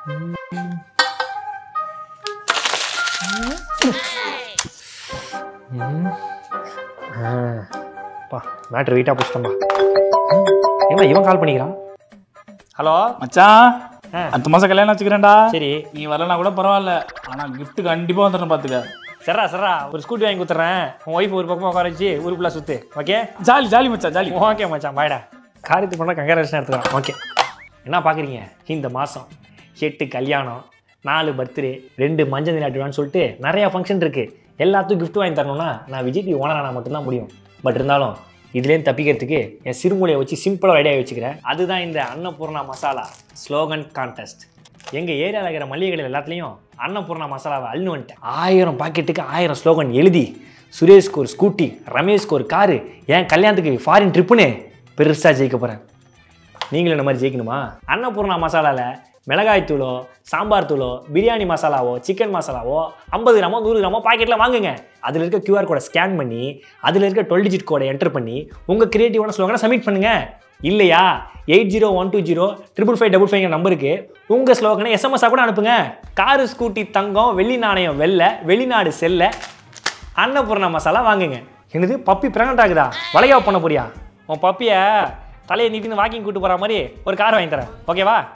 பா மேட்ரு வெயிட்டாக பிடிச்சிட்டோம்பா ஏமா இவன் கால் பண்ணிக்கிறான் ஹலோ மச்சான் ஆ. அடுத்த மாசம் கல்யாணம் வச்சுக்கிறேன்டா சரி நீ வரலனா கூட பரவாயில்ல ஆனா gift கண்டிப்பா வந்துடணும் பாத்துக்க சரா சரா ஒரு ஸ்கூட்டி வாங்கி கொடுத்துட்றேன் உன் ஒய்ஃப் ஒரு பக்கமாக உட்கார வச்சு ஊருக்குள்ளே சுற்று ஓகே ஜாலி ஜாலி மச்சான் ஜாலி ஓகே மச்சான் பாய்டா காரியத்துக்கு பண்ணால் கங்காரேஷன் எடுத்துக்கலாம் ஓகே என்ன பார்க்குறீங்க இந்த மாதம் எட்டு கல்யாணம் நாலு பர்த்டே ரெண்டு மஞ்சள் நீராட்டுவான்னு சொல்லிட்டு நிறையா ஃபங்க்ஷன் இருக்குது எல்லாத்துக்கும் gift வாங்கி தரணும்னா நான் விஜய் டிவி ஓனரானா மட்டும்தான் முடியும் பட் இருந்தாலும் இதுலேருந்து தப்பிக்கிறதுக்கு என் சிறுமொழியை வச்சு சிம்பிளாக ரெடியாக வச்சுக்கிறேன் அதுதான் இந்த அன்னபூர்ணா மசாலா ஸ்லோகன் கான்டெஸ்ட் எங்கள் ஏரியாவில் இருக்கிற மளிகை கடையில் எல்லாத்துலேயும் அன்னபூர்ணா மசாலாவை அள்ளின்னு வந்துட்டேன் ஆயிரம் பாக்கெட்டுக்கு ஆயிரம் ஸ்லோகன் எழுதி சுரேஷ்க்கு ஒரு ஸ்கூட்டி ரமேஷ்க்கு ஒரு காரு என் கல்யாணத்துக்கு ஃபாரின் ட்ரிப்புன்னு பெருசாக ஜெயிக்க போகிறேன் நீங்களும் இந்த மாதிரி ஜெயிக்கணுமா அன்னபூர்ணா மசாலாவில் மிளகாய் தூளோ சாம்பார் தூளோ பிரியாணி மசாலாவோ சிக்கன் மசாலாவோ ஐம்பது கிராமோ நூறு கிராமோ பாக்கெட்டில் வாங்குங்க அதில் இருக்க QR கோடை ஸ்கேன் பண்ணி அதில் இருக்க டுவெல் டிஜிட் கோடை என்டர் பண்ணி உங்கள் கிரியேட்டிவான ஸ்லோகனை சப்மிட் பண்ணுங்க இல்லையா eight zero one two zero triple five double five நம்பருக்கு உங்கள் ஸ்லோகனை எஸ்எம்எஸ்ஸாக கூட அனுப்புங்க காரு ஸ்கூட்டி தங்கம் வெள்ளி நாணயம் வெள்ளை வெளிநாடு செல்ல அன்னபூர்ணா மசாலா வாங்குங்க என்னது பப்பி பிரெக்னென்ட் ஆகுதா வளையா பண்ண போறியா உன் பப்பியை தலையை நீட்டின்னு வாக்கிங் கூட்டு போகிற மாதிரி ஒரு கார் வாங்கி தரேன் ஓகேவா